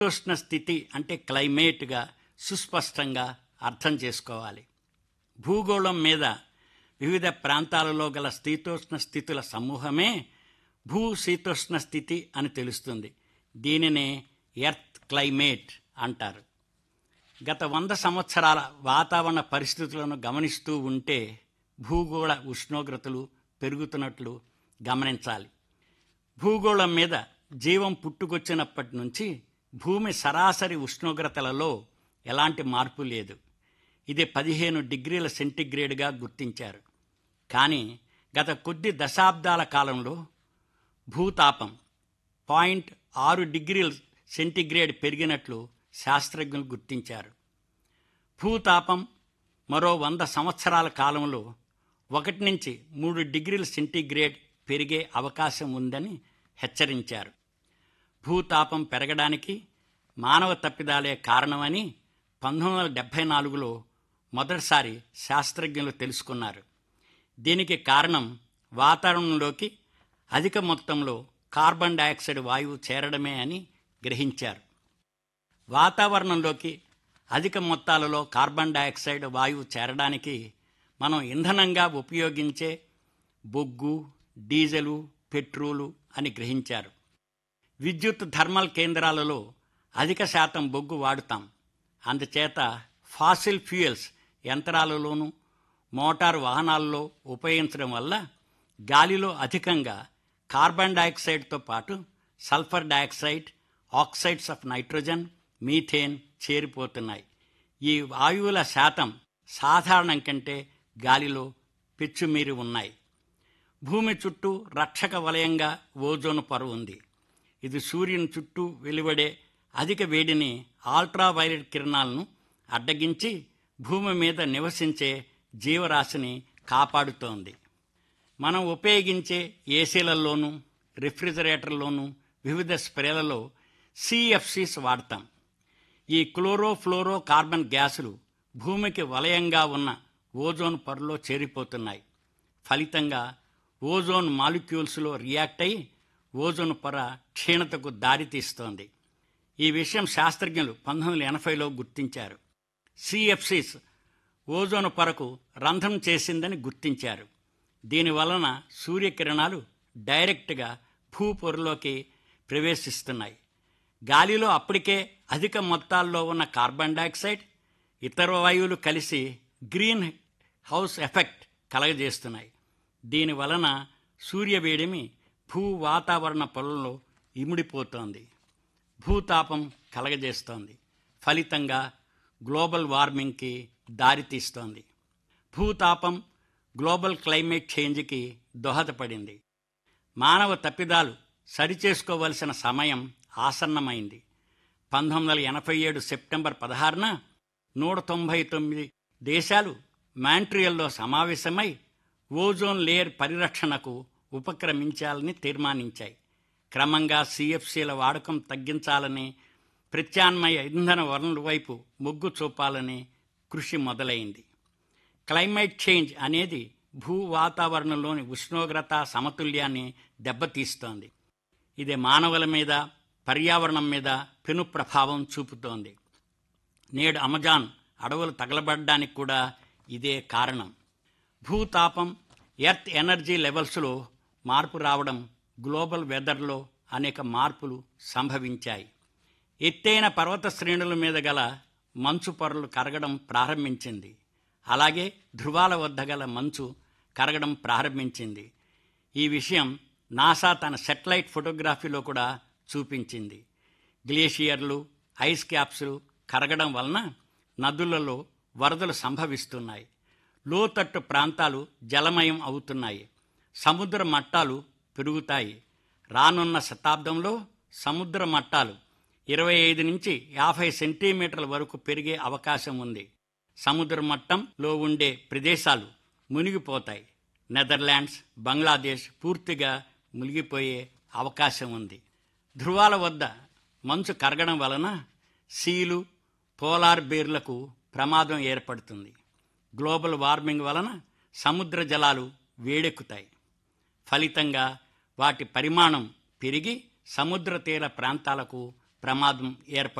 శీతోష్ణ స్థితి అంటే క్లైమేట్గా సుస్పష్టంగా అర్థం చేసుకోవాలి భూగోళం మీద వివిధ ప్రాంతాలలో గల శీతోష్ణ స్థితుల సమూహమే భూ శీతోష్ణ స్థితి అని తెలుస్తుంది దీనినే ఎర్త్ క్లైమేట్ అంటారు గత వంద సంవత్సరాల వాతావరణ పరిస్థితులను గమనిస్తూ ఉంటే భూగోళ ఉష్ణోగ్రతలు పెరుగుతున్నట్లు గమనించాలి భూగోళం మీద జీవం పుట్టుకొచ్చినప్పటి నుంచి భూమి సరాసరి ఉష్ణోగ్రతలలో ఎలాంటి మార్పు లేదు ఇది పదిహేను డిగ్రీల సెంటీగ్రేడ్గా గుర్తించారు కానీ గత కొద్ది దశాబ్దాల కాలంలో భూతాపం పాయింట్ ఆరు డిగ్రీల సెంటీగ్రేడ్ పెరిగినట్లు శాస్త్రజ్ఞులు గుర్తించారు భూతాపం మరో వంద సంవత్సరాల కాలంలో ఒకటి నుంచి మూడు డిగ్రీల సెంటీగ్రేడ్ పెరిగే అవకాశం ఉందని హెచ్చరించారు భూతాపం పెరగడానికి మానవ తప్పిదాలే కారణమని పంతొమ్మిది వందల డెబ్భై నాలుగులో మొదటిసారి శాస్త్రజ్ఞులు తెలుసుకున్నారు దీనికి కారణం వాతావరణంలోకి అధిక మొత్తంలో కార్బన్ డయాక్సైడ్ వాయువు చేరడమే అని గ్రహించారు వాతావరణంలోకి అధిక మొత్తాలలో కార్బన్ డయాక్సైడ్ వాయువు చేరడానికి మనం ఇంధనంగా ఉపయోగించే బొగ్గు డీజిలు పెట్రోలు అని గ్రహించారు విద్యుత్ థర్మల్ కేంద్రాలలో అధిక శాతం బొగ్గు వాడుతాం అందుచేత ఫాసిల్ ఫ్యూయల్స్ యంత్రాలలోనూ మోటారు వాహనాల్లో ఉపయోగించడం వల్ల గాలిలో అధికంగా కార్బన్ డయాక్సైడ్తో పాటు sulphur dioxide oxides of nitrogen methane చేరిపోతున్నాయి ఈ వాయువుల శాతం సాధారణం కంటే గాలిలో పెచ్చుమీరి ఉన్నాయి భూమి చుట్టూ రక్షక వలయంగా ఓజోన్ పొర ఉంది ఇది సూర్యుని చుట్టూ వెలువడే అధిక వేడిని ఆల్ట్రావైలెట్ కిరణాలను అడ్డగించి భూమి మీద నివసించే జీవరాశిని కాపాడుతోంది మనం ఉపయోగించే ఏసీలలోనూ రిఫ్రిజిరేటర్లోనూ వివిధ స్ప్రేలలో సిఎఫ్సిస్ వాడతాం ఈ క్లోరోఫ్లోరో కార్బన్ గ్యాసులు భూమికి వలయంగా ఉన్న ఓజోన్ పొరలో చేరిపోతున్నాయి ఫలితంగా ఓజోన్ మాలిక్యూల్స్లో రియాక్ట్ అయి ఓజోన్ పొర క్షీణతకు దారితీస్తోంది ఈ విషయం శాస్త్రజ్ఞులు పంతొమ్మిది వందల ఎనభైలో గుర్తించారు సిఎఫ్సిస్ ఓజోన్ పొరకు రంధ్రం చేసిందని గుర్తించారు దీనివలన సూర్యకిరణాలు డైరెక్ట్గా భూపొరలోకి ప్రవేశిస్తున్నాయి గాలిలో అప్పటికే అధిక మొత్తాల్లో ఉన్న కార్బన్ డయాక్సైడ్ ఇతర వాయువులు కలిసి గ్రీన్ హౌస్ ఎఫెక్ట్ కలగజేస్తున్నాయి దీని వలన సూర్యవేడిమి భూ వాతావరణ పొలంలో ఇమిడిపోతోంది భూతాపం కలగజేస్తోంది ఫలితంగా గ్లోబల్ వార్మింగ్కి దారితీస్తోంది భూతాపం గ్లోబల్ క్లైమేట్ చేంజ్కి దోహదపడింది మానవ తప్పిదాలు సరిచేసుకోవలసిన సమయం ఆసన్నమైంది పంతొమ్మిది వందల ఎనభై ఏడు సెప్టెంబర్ పదహారున నూట తొంభై తొమ్మిది దేశాలు మాంట్రియల్లో సమావేశమై ఓజోన్ లేయర్ పరిరక్షణకు ఉపక్రమించాలని తీర్మానించాయి క్రమంగా సిఎఫ్సీల వాడకం తగ్గించాలని ప్రత్యామ్నాయ ఇంధన వనరుల వైపు మొగ్గు చూపాలని కృషి మొదలైంది క్లైమేట్ చేంజ్ అనేది భూ వాతావరణంలోని ఉష్ణోగ్రత సమతుల్యాన్ని దెబ్బతీస్తోంది ఇది మానవుల మీద పర్యావరణం మీద పెను ప్రభావం చూపుతోంది నేడు అమెజాన్ అడవులు తగలబడడానికి కూడా ఇదే కారణం భూతాపం ఎర్త్ ఎనర్జీ లెవెల్స్లో మార్పు రావడం గ్లోబల్ వెదర్లో అనేక మార్పులు సంభవించాయి ఎత్తైన పర్వత శ్రేణుల మీద గల మంచు పొరలు కరగడం ప్రారంభించింది అలాగే ధృవాల వద్ద గల మంచు కరగడం ప్రారంభించింది ఈ విషయం నాసా తన సెటిలైట్ ఫోటోగ్రఫీలో కూడా చూపించింది గ్లేషియర్లు ఐస్ క్యాప్స్లు కరగడం వలన నదులలో వరదలు సంభవిస్తున్నాయి లోతట్టు ప్రాంతాలు జలమయం అవుతున్నాయి సముద్ర మట్టాలు పెరుగుతాయి రానున్న శతాబ్దంలో సముద్ర మట్టాలు ఇరవై ఐదు నుంచి యాభై సెంటీమీటర్ల వరకు పెరిగే అవకాశం ఉంది సముద్ర మట్టంలో ఉండే ప్రదేశాలు మునిగిపోతాయి నెదర్లాండ్స్ బంగ్లాదేశ్ పూర్తిగా మునిగిపోయే అవకాశం ఉంది ధృవాల వద్ద మంచు కరగడం వలన సీలు పోలార్ బేర్లకు ప్రమాదం ఏర్పడుతుంది గ్లోబల్ వార్మింగ్ వలన సముద్ర జలాలు వేడెక్కుతాయి ఫలితంగా వాటి పరిమాణం పెరిగి సముద్ర తీర ప్రాంతాలకు ప్రమాదం ఏర్పడుతుంది